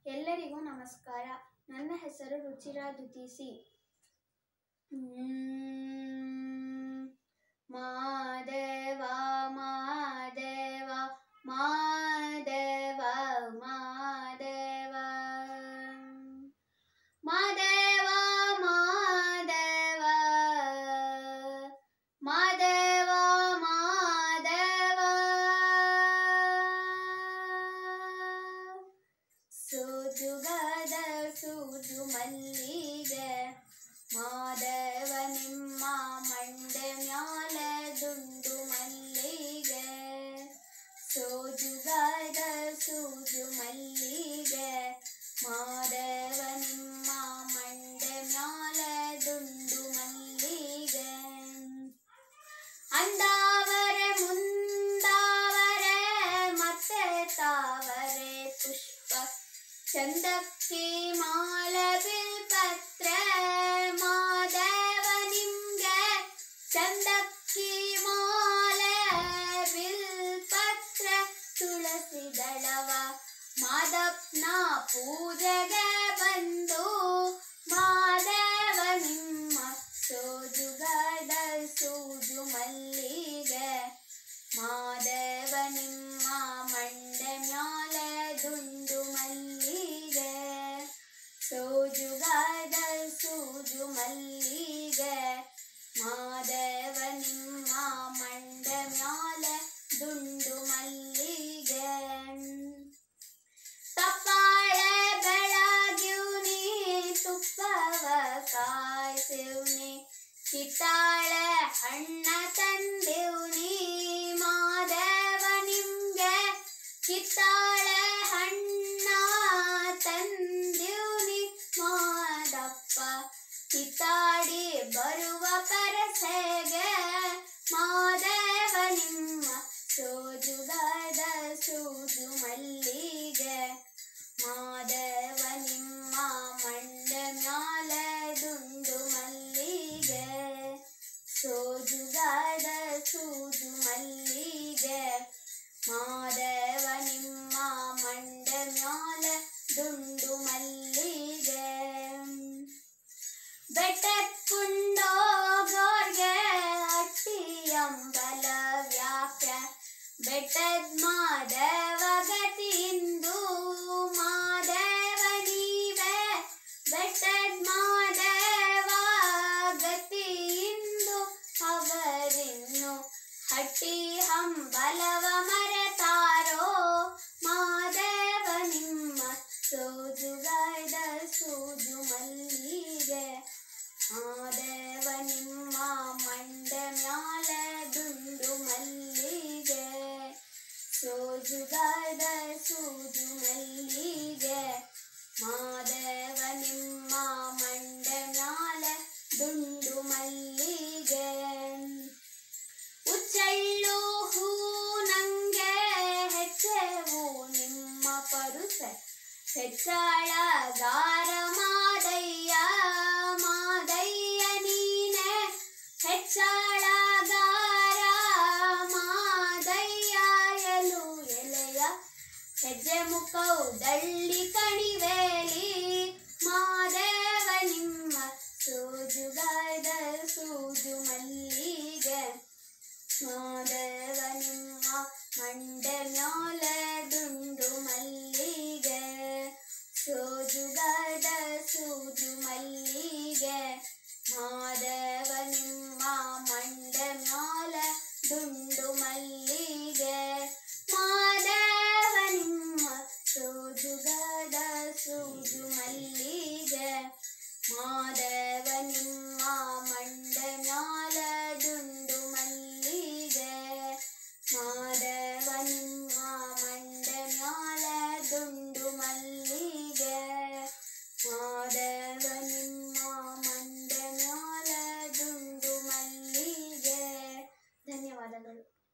ಎಲ್ಲರಿಗೂ ನಮಸ್ಕಾರ ನನ್ನ ಹೆಸರು ರುಚಿರಾ ದುತಿಸಿ ಹ್ಮ್. ಮಾದೇವ ಮಾದೇವ ಮಾದೇವ ಮಾದೇವ ಮಾದೇವ ಮಾದೇವ ಮಾದೇವ ಮಾದೇವ ಸೋಜುಗದ ಸೂಜು ಮಲ್ಲಿಗೆ ಮಾದೇವ ನಿಮ್ಮ ಮಂಡೆ ಮ್ಯಾಲೆ ದುಂಡು ಮಲ್ಲಿಗೆ ಸೋಜುಗದ ಸೂಜು ಮಲ್ಲಿಗೆ ಮಾದೇವ ನಿಮ್ಮ ಮಂಡೆ ಮ್ಯಾಲೆ ದುಂಡು ಮಲ್ಲಿಗೆ ಅಂದಾವರೆ ಮುಂದಾವರೆ ಮತ್ತೆ ತಾವರೆ ಪುಷ್ಪ ಚಂದಕ್ಕಿ ಮಾಲೆ ಬಿಲ್ಪತ್ರೆ ಮಾದೇವ ನಿಮ್ಗೆ ಚಂದಕ್ಕಿ ಮಾಲೆ ಬಿಲ್ಪತ್ರೆ ತುಳಸಿ ದಳವ ಮಾದಪ್ಪನ ಪೂಜೆಗೆ ಬಂದು ಮಾದೇವ ನಿಮ್ಮ ಸೋಜುಗದ ಸೂಜು ಮಲ್ಲಿಗೆ ಮಾದೇವ ನಿಮ್ಮ ಮಂಡೆ ಮ್ಯಾಲೆ ದುಂಡು ಮಲ್ಲಿಗೆ ಸೋಜುಗದ ಸೂಜು ಮಲ್ಲಿಗೆ ಮಾದೇವ ನಿಮ್ಮ ಮಂಡೆ ಮ್ಯಾಲೆ ದುಂಡು ಮಲ್ಲಿಗೆ ತಪ್ಪಾಳೆ ಬೆಳಗ್ಯೂನಿ ತುಪ್ಪವ ಕಾಯ್ಸಿವ್ನಿ ಕಿತ್ತಾಳೆ ಹಣ್ಣ ತಂದಿವ್ನಿ ಮಾದೇವ ನಿಮ್ಗೆ ಕಿತ್ತಾಳೆ ಹಣ್ಣ ತಂದಿವ್ನಿ ಮಾದಪ್ಪ ಕಿತ್ತಾಡಿ ಬರುವ ಪರಸೆಗೆ ಮಾದೇವ ನಿಮ್ಮ ಸೋಜುಗದ ಸೂಜು ಮಲ್ಲಿಗೆ ಮಾದೇವ ನಿಮ್ಮ ಮಂಡೆ ಮ್ಯಾಲೆ ದುಂಡು ಮಲ್ಲಿಗೆ ಸೋಜುಗದ ಸೂಜು ಮಲ್ಲಿಗೆ ಮಾದೇವ ನಿಮ್ಮ ಮಂಡೆ ಮ್ಯಾಲೆ ದುಂಡು ಮಲ್ಲಿಗೆ ಬೆಟ್ಟಕ್ಕುಂಡೋಗೋರ್ಗೆ ಅಟ್ಟಿ ಅಂಬಲ ವ್ಯಾಖ್ಯ ಬೆಟ್ಟದ್ ಮಾದೇವ ಗತಿಯಿಂದು ಮಾದೇವ ನೀವೇ ಬೆಟ್ಟದ್ ಮಾದೇವ ಗತಿಯಿಂದು ಅವರಿನ್ನು ಹಟ್ಟಿ ಹಂಬಲವ ಮರೆತಾರೋ ಮಾದೇವ ನಿಮ್ಮ ಸೋಜುಗದ ಸೂಜು ಮಲ್ಲಿಗೆ ಮಾದೇವ ನಿಮ್ಮ ಮಂಡೆ ಮ್ಯಾಲೆ ದುಂಡು ಮಲ್ಲಿಗೆ ಸೋಜುಗದ ಸೂಜು ಮಲ್ಲಿಗೆ ಮಾದೇವ ನಿಮ್ಮ ಮಂಡೆ ಮ್ಯಾಲೆ ದುಂಡು ಮಲ್ಲಿಗೆ ಉಚ್ಚಳ್ಳು ಹೂ ನಂಗೆ ಹೆಚ್ಚೆವು ನಿಮ್ಮ ಪರುಸೆ ಹೆಚ್ಚಳಗಾರ ಮಾದಯ್ಯ ಮಾದಯ್ಯ ನೀನೆ ಹೆಚ್ಚಳಗಾರ ಮಾದಯ್ಯ ಎಲು ಎಲೆಯ ಹೆಜ್ಜೆ ಮುಖವು ದಳ್ಳಿ ಕಣಿವೇಲಿ ಮಾದೇವ ನಿಮ್ಮ ಸೋಜುಗದ ಸೂಜು ಮಲ್ಲಿಗೆ ಮಾದೇವ ನಿಮ್ಮ ಮಂಡೆ ಮ್ಯಾಲೆ ದುಂಡು ಮಲ್ಲಿಗೆ ಸೋಜುಗದ ಸೂಜು ಮಲ್ಲಿಗೆ ಮಾದೇವ ನಿಮ್ಮ ಮಂಡೆ ಮ್ಯಾಲೆ ದುಂಡು ಮಲ್ಲಿಗೆ